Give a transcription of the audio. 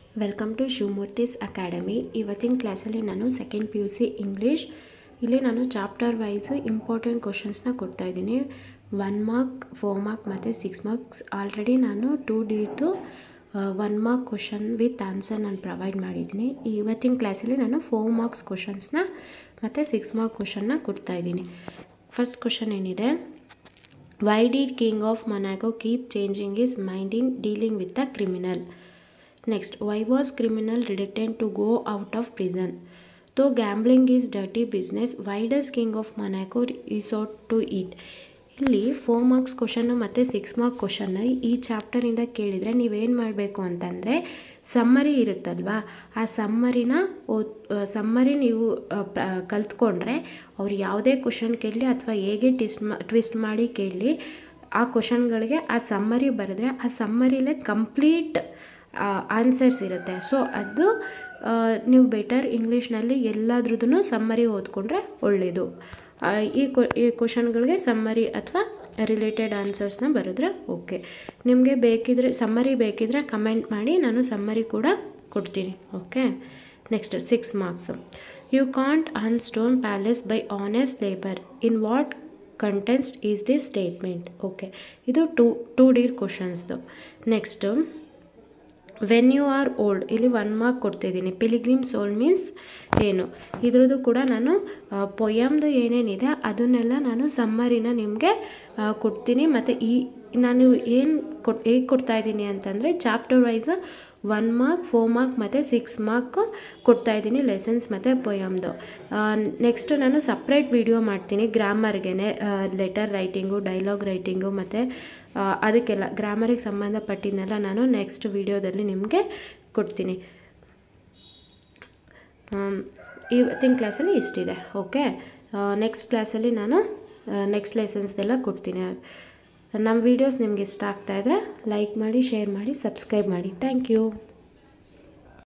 welcome to Shivamurthy's academy ಇವತ್ತಿನ ಕ್ಲಾಸಲ್ಲಿ ನಾನು second P U C English ಇಲ್ಲಿ ನಾನು ಚಾಪ್ಟರ್ ವೈಸು ಇಂಪಾರ್ಟೆಂಟ್ ಕ್ವಶನ್ಸ್ನ ಕೊಡ್ತಾಯಿದ್ದೀನಿ ಒನ್ ಮಾರ್ಕ್ ಫೋರ್ ಮಾರ್ಕ್ ಮತ್ತು ಸಿಕ್ಸ್ ಮಾರ್ಕ್ಸ್ ಆಲ್ರೆಡಿ ನಾನು ಟೂ ಡಿದು one mark question with answer ನಾನು ಪ್ರೊವೈಡ್ ಮಾಡಿದ್ದೀನಿ ಇವತ್ತಿನ ಕ್ಲಾಸಲ್ಲಿ ನಾನು ಫೋರ್ ಮಾರ್ಕ್ಸ್ ಕ್ವಶನ್ಸ್ನ ಮತ್ತು ಸಿಕ್ಸ್ ಮಾರ್ಕ್ ಕ್ವಶನ್ನ ಕೊಡ್ತಾಯಿದ್ದೀನಿ ಫಸ್ಟ್ ಕ್ವಶನ್ ಏನಿದೆ why did king of Monaco keep changing is mind in dealing with the criminal next why was criminal reluctant to go out of prison though gambling is dirty business why does king of Monaco resort to it ಇಲ್ಲಿ four marks ಕ್ವಶನ್ನು ಮತ್ತು six mark ಕ್ವಶನ್ನು ಈ ಚಾಪ್ಟರಿಂದ ಕೇಳಿದರೆ ನೀವೇನು ಮಾಡಬೇಕು ಅಂತಂದರೆ ಸಮ್ಮರಿ ಇರುತ್ತಲ್ವಾ ಆ ಸಮ್ಮರಿನ ಓದ್ ಸಮ್ಮರಿ ನೀವು ಪ ಕಲ್ತ್ಕೊಂಡ್ರೆ ಅವ್ರು ಯಾವುದೇ ಕ್ವಶನ್ ಕೇಳಲಿ ಅಥವಾ ಹೇಗೆ ಟಿಸ್ಟ್ ಮಾ ಟ್ವಿಸ್ಟ್ ಮಾಡಿ ಕೇಳಲಿ ಆ ಕ್ವಶನ್ಗಳಿಗೆ ಆ ಸಮ್ಮರಿ ಬರೆದ್ರೆ ಆ ಸಮ್ಮರಿಲೇ ಕಂಪ್ಲೀಟ್ ಆನ್ಸರ್ಸ್ ಇರುತ್ತೆ ಸೊ ಅದು ನೀವು ಬೆಟರ್ ಇಂಗ್ಲೀಷ್ನಲ್ಲಿ ಎಲ್ಲದ್ರದ್ದು ಸಮ್ಮರಿ ಓದ್ಕೊಂಡ್ರೆ ಒಳ್ಳೆಯದು ಈ ಕ್ವ ಈ ಕ್ವಶನ್ಗಳಿಗೆ ಸಮ್ಮರಿ ಅಥವಾ ರಿಲೇಟೆಡ್ ಆನ್ಸರ್ಸ್ನ ಬರೆದ್ರೆ ಓಕೆ ನಿಮಗೆ ಬೇಕಿದ್ರೆ ಸಮ್ಮರಿ ಬೇಕಿದ್ರೆ ಕಮೆಂಟ್ ಮಾಡಿ ನಾನು ಸಮ್ಮರಿ ಕೂಡ ಕೊಡ್ತೀನಿ okay next six marks you can't earn stone palace by honest labour in what context is this statement okay ಇದು ಟೂ ಟೂ ಡೀರ್ ಕ್ವಶನ್ಸ್ದು next when you are old ಇಲ್ಲಿ ಒನ್ ಮಾರ್ಕ್ ಕೊಡ್ತಿದ್ದೀನಿ pilgrim soul means ಏನು ಇದ್ರದ್ದು ಕೂಡ ನಾನು ಪೊಯಮ್ದು ಏನೇನಿದೆ ಅದನ್ನೆಲ್ಲ ನಾನು ಸಮ್ಮರಿನ ನಿಮಗೆ ಕೊಡ್ತೀನಿ ಮತ್ತು ಈ ನಾನು ಏನು ಕೊಟ್ ಹೇಗೆ ಕೊಡ್ತಾಯಿದ್ದೀನಿ ಅಂತಂದರೆ chapter wise one mark four mark ಮತ್ತು ಸಿಕ್ಸ್ ಮಾರ್ಕ್ ಕೊಡ್ತಾಯಿದ್ದೀನಿ ಲೆಸನ್ಸ್ ಮತ್ತು ಪೊಯಮ್ದು ನೆಕ್ಸ್ಟ್ ನಾನು ಸಪ್ರೇಟ್ ವಿಡಿಯೋ ಮಾಡ್ತೀನಿ ಗ್ರಾಮರ್ಗೆ ಲೆಟರ್ ರೈಟಿಂಗು ಡೈಲಾಗ್ ರೈಟಿಂಗು ಮತ್ತು ಅದಕ್ಕೆಲ್ಲ ಗ್ರಾಮರಿಗೆ ಸಂಬಂಧಪಟ್ಟಿದ್ದನ್ನೆಲ್ಲ ನಾನು ನೆಕ್ಸ್ಟ್ ವಿಡಿಯೋದಲ್ಲಿ ನಿಮಗೆ ಕೊಡ್ತೀನಿ ಇವತ್ತಿನ ಕ್ಲಾಸಲ್ಲಿ ಇಷ್ಟಿದೆ ಓಕೆ ನೆಕ್ಸ್ಟ್ ಕ್ಲಾಸಲ್ಲಿ ನಾನು ನೆಕ್ಸ್ಟ್ ಲೆಸನ್ಸ್ದೆಲ್ಲ ಕೊಡ್ತೀನಿ ನಮ್ಮ ವೀಡಿಯೋಸ್ ನಿಮ್ಗೆ ಇಷ್ಟ ಆಗ್ತಾಯಿದ್ರೆ ಲೈಕ್ ಮಾಡಿ ಶೇರ್ ಮಾಡಿ ಸಬ್ಸ್ಕ್ರೈಬ್ ಮಾಡಿ ಥ್ಯಾಂಕ್ ಯು